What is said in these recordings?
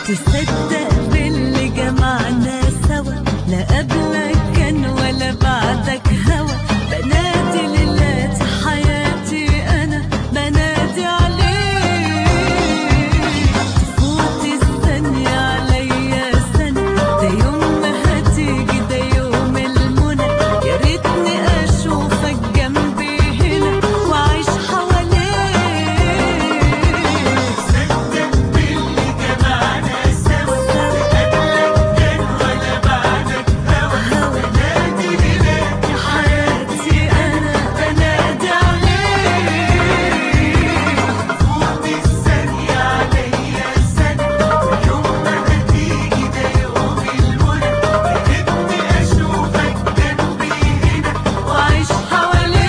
تصدق باللي جمعنا سوا لا قبلك كان ولا بعدك هوا بنادي ليلات حياتي انا بنادي عليك تفوت الثانية عليا سنة ده يوم ما هتيجي ده يوم المنى يا ريتني اشوفك جنبي هنا واعيش حواليك حياتي انا بنادي عليك واعيش حواليك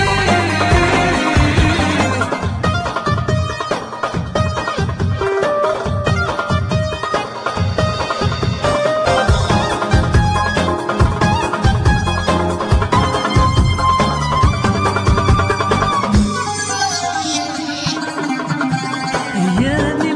أيامي